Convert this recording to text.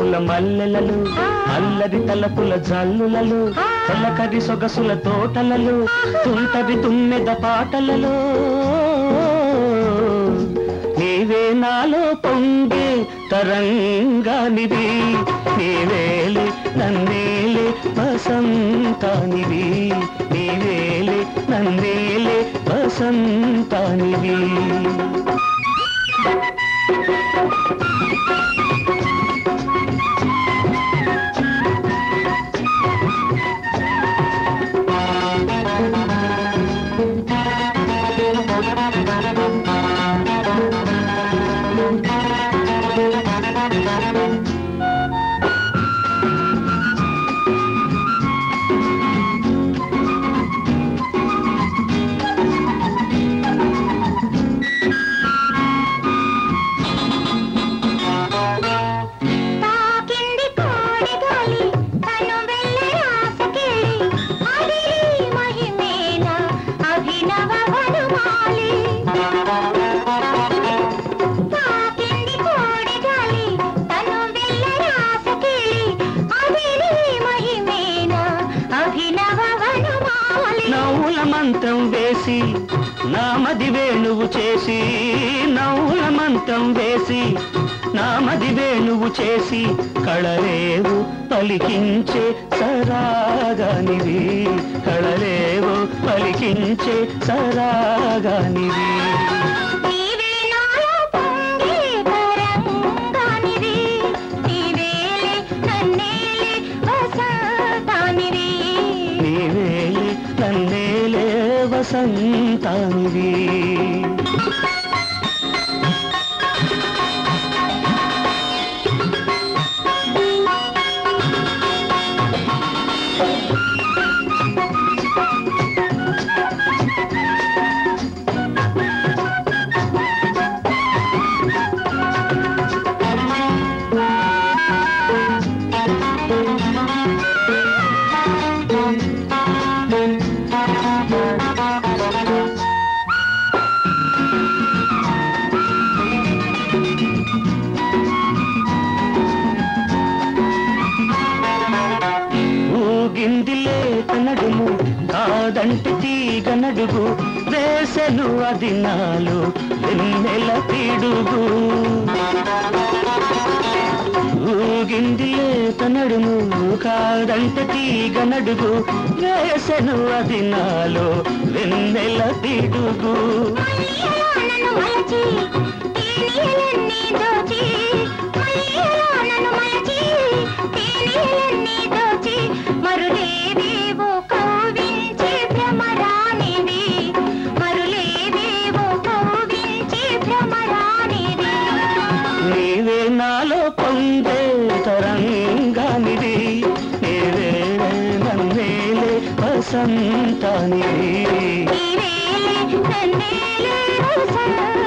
వలపుల మల్లెలలు అల్లరి తలపుల జల్లులలో తొలకరి సొగసుల తోటలలో తుంటరి తుమ్మెద పాటలలో నీవే నాలో పొంగే తరంగానివి నీవేలే నన్నేలే వసంతానివి నీవేలే నన్నేలే వసంతానివి తాకింది కోడెగాలి తను వెళ్ళే ఆశకెళ్ళి అదిరి మహిమేన అభినవ వనమాలి తాకింది కోడెగాలి తను వెళ్ళే ఆశకెళ్ళి అదిరి మహిమేన అభినవ వనమాలి నవ్వుల మంత్రం వేసి నామది వేణువు చేసి నవ్వుల మంత్రం వేసి నామది వేణువు చేసి కళలేవు పలికించే సరాగానివి కళలేవు పలికించే సరాగానివి నీవే నాలో పొంగే తరంగానివి నీవేలే నన్నేలే వసంతానివి నీవేలే నన్నేలే వసంతానివి ఊగిందిలే నడుము కాదంటే తీగ నడుగు వేసెను అది నాలో వెన్నెల పిడుగు ఊగిందిలే నడుము కాదంటే తీగ నడుగు వేసెను అది నాలో వెన్నెల పిడుగు మయ్యలో నన్ను మలచి తేనీలన్నీ దోచి మయ్యలో నన్ను మలచి తేనీలన్నీ దోచి మరులేవేవో కవ్వించే భ్రమరానిది మరులేవేవో కవ్వించే భ్రమరానిది నీవే నాలో పొందే తరంగానిది నీవే నన్నేలే వసంతానిది నీవేలే నన్నేలే వసంతానివి